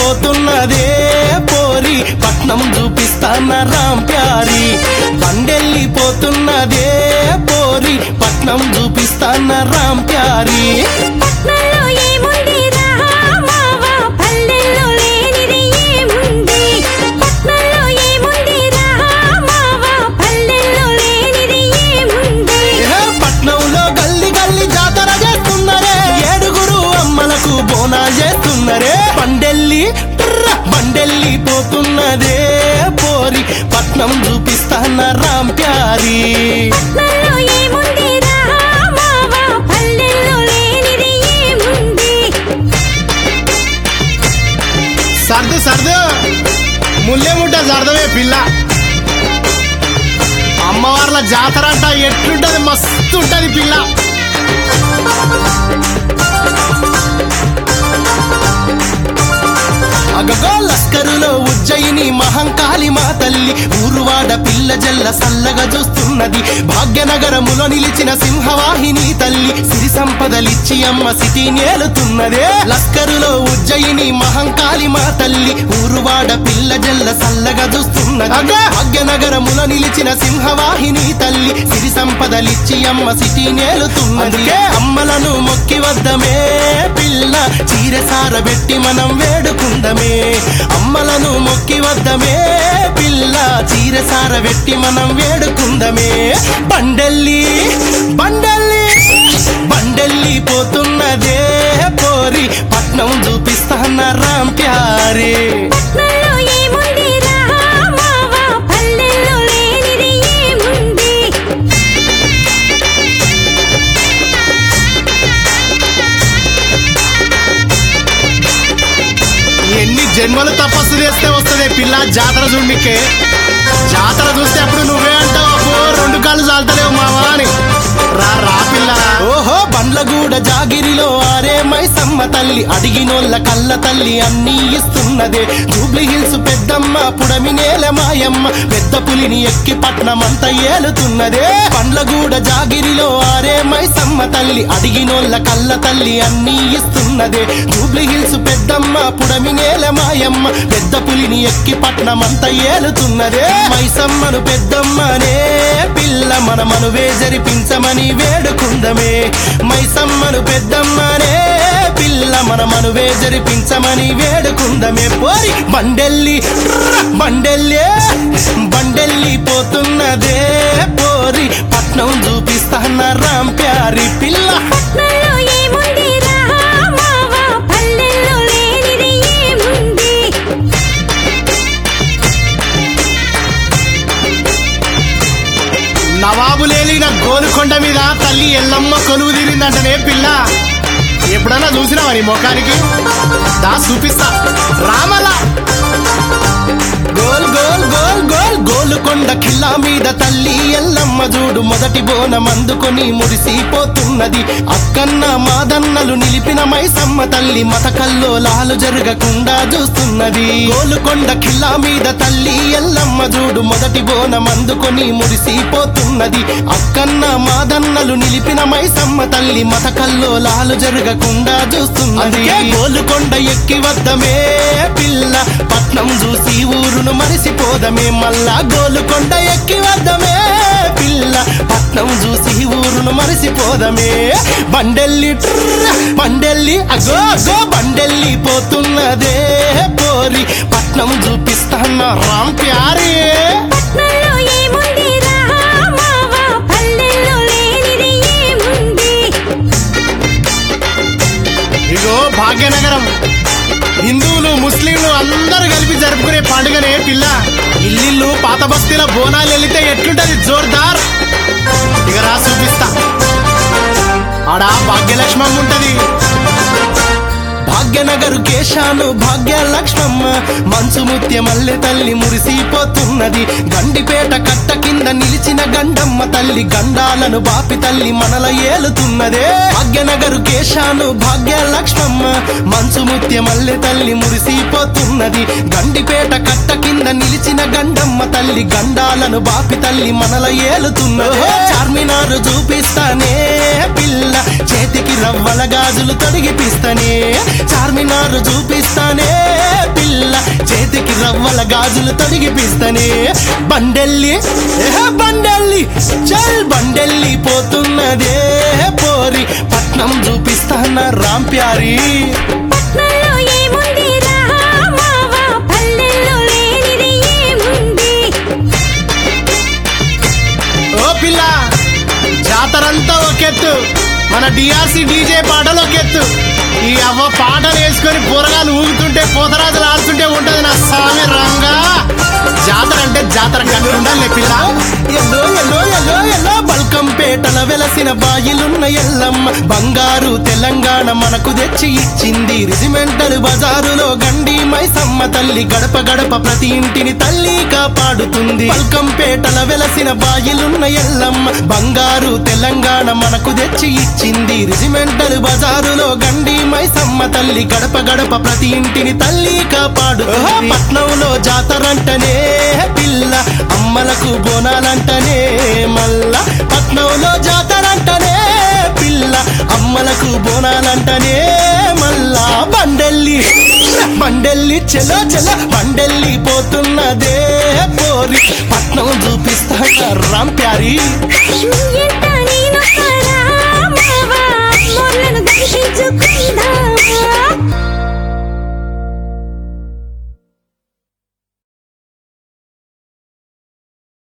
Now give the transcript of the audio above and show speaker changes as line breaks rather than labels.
పోతున్నదే పోరి పట్నం చూపిస్తాన రామ్ ప్యారి బండెల్లి పోతున్నదే పోరి పట్నం చూపిస్తాన రామ్ ప్యారి
పట్నంలో ఏముందిరా మావా పల్లెల్లో లేనిది ఏముంది పట్నంలో ఏముందిరా మావా పల్లెల్లో లేనిది ఏముంది
ఏ పట్నంలో గల్లి గల్లి జాతర చేస్తున్నారే ఏడుగురు అమ్మలకు బోనాలు చేస్తున్నారే బండెల్లి ట్ర బండెల్లి పోతున్నదే పోరి పట్నం చూపిస్తాన రామ్ ప్యారి
పట్నంలో ఏముందిరా మావా పల్లెల్లో లేనిది ఏముంది
సర్దు సర్దు ముల్లె ముట్ట సర్దవే పిల్ల అమ్మవార్ల జాతర అంట ఎట్లుంటది మస్తు ఉంటది పిల్ల అగగో లస్కరులో ఉజ్జయిని మహంకాళి మా తల్లి ఊరువాడ పిల్ల జల్ల సల్లగా చూస్తున్నది భాగ్యనగరములో నిలిచిన సింహవాహిని తల్లి సిరి సంపదలిచ్చి అమ్మ సిటీ నేలుతున్నదే లస్కరులో ఉజ్జయిని మహంకాళి మా తల్లి ఊరువాడ పిల్ల జల్ల సల్లగా చూస్తున్నది భాగ్యనగరములో నిలిచిన సింహవాహిని తల్లి సిరి సంపదలిచ్చి అమ్మ సిటీ నేలుతున్నది అమ్మలను మొక్కి వద్దమే పిల్ల చీరసార పెట్టి మనం వేడుకుందమే అమ్మలను మొక్కి వద్దమే పిల్ల చీరసార పెట్టి మనం వేడుకుందమే బండెల్లి బండెల్లి బండెల్లి పోతున్నదే పోరి పట్నం చూపిస్తాన రామ్ ప్యారే
పట్నంలో ఏముందిరా మావా పల్లెల్లో లేనిది ఏముంది
ఎన్ని జన్మలు తపస్సు చేస్తే వస్తుంది పిల్ల జాతర చూడికే జాతర చూస్తే అప్పుడు నువ్వే అంటావు అబ్బో రెండు కాళ్ళు చాలుతలేవు మావా అని రా రా పిల్ల ఓహో బండ్లగూడ జాగిరిలో ఆరే మైసమ్మ తల్లి అడిగినోళ్ళ కళ్ళ తల్లి అన్నీ ఇస్తున్నదే జూబ్లీ హిల్స్ పెద్దమ్మ పుడమి నేల మాయమ్మ పెద్ద పులిని ఎక్కి పట్నమంతా ఏలుతున్నదే పండ్లగూడ జాగిరిలో ఆరే మైసమ్మ తల్లి అడిగినోళ్ళ కళ్ళ తల్లి అన్నీ ఇస్తున్నదే జూబ్లీ హిల్స్ పెద్దమ్మ పుడమి నేల మాయమ్మ పెద్ద పులిని ఎక్కి పట్నమంతా ఏలుతున్నదే మైసమ్మను పెద్దమ్మనే పిల్ల మన మనువే జరిపించమని వేడుకుందమే మైసమ్మను పెద్దమ్మనే పిల్ల మన మనువే జరిపించమని వేడుకుందమే పోరి బండెల్లి ర్ర, బండెల్లే బండెల్లి పోతున్నదే పోరి పట్నం చూపిస్తాన రామ్ ప్యారి పిల్ల
పట్నంలో ఏముందిరా మావా పల్లెల్లో లేనిది ఏముంది
నవాబులేలిన గోలుకొండ మీద తల్లి ఎల్లమ్మ కొలువు తీరిందంటనే పిల్ల ఎప్పుడన్నా చూసినావా నీ ముఖానికి దా చూపిస్తా రామలా గోల్ గోల్ గోల్ గోల్ గోలుకొండ కిల్లా మీద తల్లి ఎల్లమ్మ చూడు మొదటి బోనం అందుకొని మురిసిపోతున్నది అక్కన్న మాదన్నలు నిలిపిన మైసమ్మ తల్లి మతకల్లో లాలు జరగకుండా చూస్తున్నది గోలుకొండ కిల్లా మీద తల్లి ఎల్లమ్మ చూడు మొదటి బోనం అందుకొని మురిసిపోతున్నది అక్కన్న మాదన్నలు నిలిపిన మైసమ్మ తల్లి మతకల్లో లాలు జరగకుండా చూస్తున్నది గోలుకొండ ఎక్కి వద్దమే పిల్ల పట్నం చూసి ఊరును మరిసిపోదమే మళ్ళా గోలుకొండ ఎక్కి వద్దమే పిల్ల పట్నం చూసి ఊరును మరిసిపోదమే బండెల్లి ట్రర్, బండెల్లి అగో అగో బండెల్లి పోతున్నదే పోరి పట్నం చూపిస్తాన్న రామ్ ప్యారే
పట్నంలో ఏముందిరా మావా పల్లెల్లో లేనిది ఏముంది
ఇగో భాగ్యనగరం హిందువులు ముస్లింలు అందరూ కలిపి జరుపుకునే పండుగనే పిల్ల ఇల్లిల్లు పాత బస్తీల బోనాలు వెళితే ఎట్లుంటది జోర్దార్ ఇక రా చూపిస్తా ఆడ భాగ్యలక్ష్మమ్మ ఉంటది భాగ్యనగరు కేశాను భాగ్య లక్ష్మమ్మ మంచు ముత్య మల్లె తల్లి మురిసిపోతున్నది గండిపేట కట్ట కింద నిలిచిన గండమ్మ తల్లి గండాలను బాపి తల్లి మనల ఏలుతున్నదే భాగ్యనగరు కేశాను భాగ్య లక్ష్మమ్మ మంచు ముత్య మల్లె తల్లి మురిసిపోతున్నది గండిపేట కట్ట కింద నిలిచిన గండమ్మ తల్లి గండాలను బాపి తల్లి మనల ఏలుతున్నదే చార్మినారు చూపిస్తానే పిల్ల చేతికి రవ్వల గాజులు తొడిగిపిస్తనే చార్మినార్ చూపిస్తానే పిల్ల చేతికి రవ్వల గాజులు తొడిగిపిస్తానే బండెల్లి ఏహే బండెల్లి చల్ బండెల్లి పోతున్నదే పోరి పట్నం చూపిస్తాన రామ్ ప్యారీ
పట్నంలో ఏముంది రా మావా పల్లెల్లో లేనిది ఏముంది
ఓ పిల్ల జాతరంతా ఒకెత్తు మన డిఆర్సి డీజే పాటలు ఒకెత్తు ఈ అవ్వ పాటలు వేసుకొని పూరగాలు ఊగుతుంటే పోతరాజులు ఆడుతుంటే ఉంటది నా స్వామి రంగా జాతర అంటే జాతర కన్ను ఉండాలి పిల్ల ఎల్లో ఎల్లో ఎల్లో ఎల్లో బల్కంపేటల వెలసిన బాయిలున్న ఎల్లమ్మ బంగారు తెలంగాణ మనకు తెచ్చి ఇచ్చింది రిజిమెంటల్ బజారులో గండి మైసమ్మ తల్లి గడప గడప ప్రతి ఇంటిని తల్లి కాపాడుతుంది బల్కంపేటల వెలసిన బాయిలున్న ఎల్లమ్మ బంగారు తెలంగాణ మనకు తెచ్చి ఇచ్చింది రిజిమెంటల్ బజారులో గండి మైసమ్మ తల్లి గడప గడప ప్రతి ఇంటిని తల్లి కాపాడు పట్నంలో జాతరంటనే పిల్ల అమ్మలకు బోనాలంటనే మల్ల పట్నంలో జాతరంటనే పిల్ల అమ్మలకు బోనాలంటనే మల్లా బండెల్లి బండెల్లి చెల చెల బండెల్లి పోతున్నదే పోరి పట్నం చూపిస్తా రామ్ ప్యారీ
ఎల్లో